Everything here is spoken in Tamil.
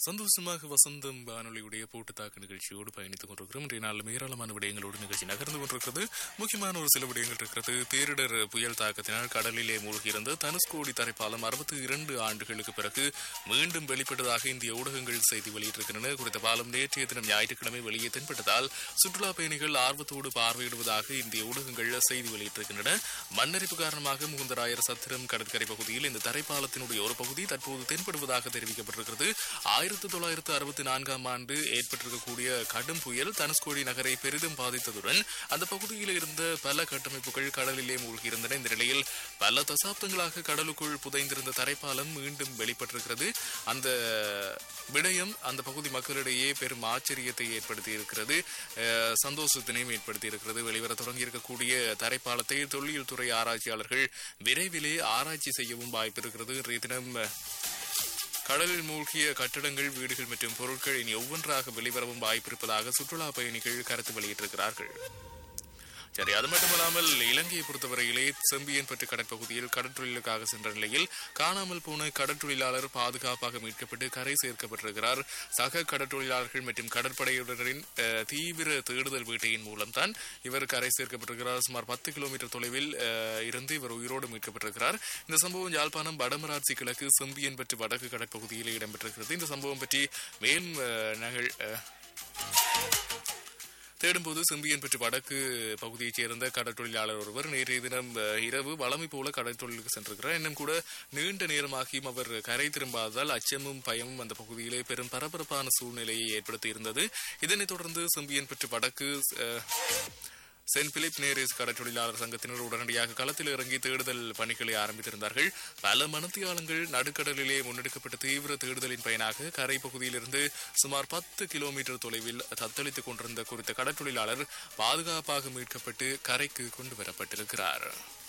சந்தோஷமாக வசந்தம் வானொலியுடைய போட்டுத்தாக்கு நிகழ்ச்சியோடு பயணித்துக் கொண்டிருக்கிறோம் இன்றைய நாளில் ஏராளமான விடயங்களோடு நிகழ்ச்சி நகர்ந்து கொண்டிருக்கிறது முக்கியமான ஒரு சில விடயங்கள் இருக்கிறது பேரிடர் புயல் தாக்கத்தினால் கடலிலே மூழ்கியிருந்த தனுஷ்கோடி தரைப்பாலம் அறுபத்தி இரண்டு ஆண்டுகளுக்கு பிறகு மீண்டும் வெளிப்பட்டதாக இந்திய ஊடகங்கள் செய்தி வெளியிட்டிருக்கின்றன குறித்த பாலம் நேற்றைய தினம் ஞாயிற்றுக்கிழமை வெளியே தென்பட்டதால் சுற்றுலா பயணிகள் ஆர்வத்தோடு பார்வையிடுவதாக இந்திய ஊடகங்கள் செய்தி வெளியிட்டிருக்கின்றன மண்ணரிப்பு காரணமாக முகுந்தராயர் சத்திரம் கடற்கரை பகுதியில் இந்த தரைப்பாலத்தினுடைய ஒரு பகுதி தற்போது தென்படுவதாக தெரிவிக்கப்பட்டிருக்கிறது ஆயிரத்தி தொள்ளாயிரத்து அறுபத்தி நான்காம் ஆண்டு ஏற்பட்டிருக்கக்கூடிய கடும் புயல் தனுஷ்கோடி நகரை பெரிதும் பாதித்ததுடன் அந்த பகுதியில் இருந்த பல கட்டமைப்புகள் கடலிலே மூழ்கியிருந்தன இந்த நிலையில் பல தசாப்தங்களாக கடலுக்குள் புதைந்திருந்த தரைப்பாலம் மீண்டும் வெளிப்பட்டிருக்கிறது அந்த விடயம் அந்த பகுதி மக்களிடையே பெரும் ஆச்சரியத்தை ஏற்படுத்தி இருக்கிறது அஹ், சந்தோஷத்தினையும் ஏற்படுத்தி இருக்கிறது வெளிவர தொடங்கி இருக்கக்கூடிய தரைப்பாலத்தை தொல்லியல் துறை ஆராய்ச்சியாளர்கள் விரைவிலே ஆராய்ச்சி செய்யவும் வாய்ப்பு இருக்கிறது இன்றைய தினம் கடலில் மூழ்கிய கட்டடங்கள் வீடுகள் மற்றும் பொருட்கள் இனி ஒவ்வொன்றாக வெளிவரவும் வாய்ப்பிருப்பதாக சுற்றுலா பயணிகள் கருத்து வெளியிட்டிருக்கிறார்கள் சரி அது மட்டுமல்லாமல் இலங்கையை பொறுத்தவரையிலே செம்பியன்பட்டு கடற்பகுதியில் கடற்றொழிலுக்காக சென்ற நிலையில் காணாமல் போன கடற்றொழிலாளர் பாதுகாப்பாக மீட்கப்பட்டு கரை சேர்க்கப்பட்டிருக்கிறார் சக கடற்றொழிலாளர்கள் மற்றும் கடற்படையினரின் அஹ், தீவிர தேடுதல் வேட்டையின் மூலம்தான் இவர் கரை சேர்க்கப்பட்டிருக்கிறார் சுமார் பத்து கிலோமீட்டர் தொலைவில் அஹ், இருந்து இவர் உயிரோடு மீட்கப்பட்டிருக்கிறார் இந்த சம்பவம் யாழ்ப்பாணம் வடமராட்சி கிழக்கு செம்பியன்பட்டு வடக்கு கடற்பகுதியில் இடம்பெற்றிருக்கிறது இந்த சம்பவம் பற்றி மேலும் அஹ், நாங்கள் அஹ், தேடும்போது செம்பியன்பட்டு வடக்கு பகுதியைச் சேர்ந்த கடற்றொழிலாளர் ஒருவர் நேற்றைய தினம் அஹ், இரவு வளமை போல கடற்றொழிலுக்கு சென்றிருக்கிறார் இன்னும் கூட நீண்ட நேரமாகியும் அவர் கரை திரும்பாததால் அச்சமும் பயமும் அந்த பகுதியிலே பெரும் பரபரப்பான சூழ்நிலையை ஏற்படுத்தி இருந்தது இதனைத் தொடர்ந்து செம்பியன்பட்டு வடக்கு அஹ், சென்ட் பிலிப் நேரிஸ் கடற்றொழிலாளர் சங்கத்தினர் உடனடியாக களத்தில் இறங்கி தேடுதல் பணிகளை ஆரம்பித்திருந்தார்கள் பல மணத்தியாளங்கள் நடுக்கடலிலே முன்னெடுக்கப்பட்ட தீவிர தேடுதலின் பயனாக கரை பகுதியிலிருந்து சுமார் பத்து கிலோமீட்டர் தொலைவில் தத்தளித்துக் கொண்டிருந்த குறித்த கடற்றொழிலாளர் பாதுகாப்பாக மீட்கப்பட்டு கரைக்கு கொண்டு வரப்பட்டிருக்கிறார்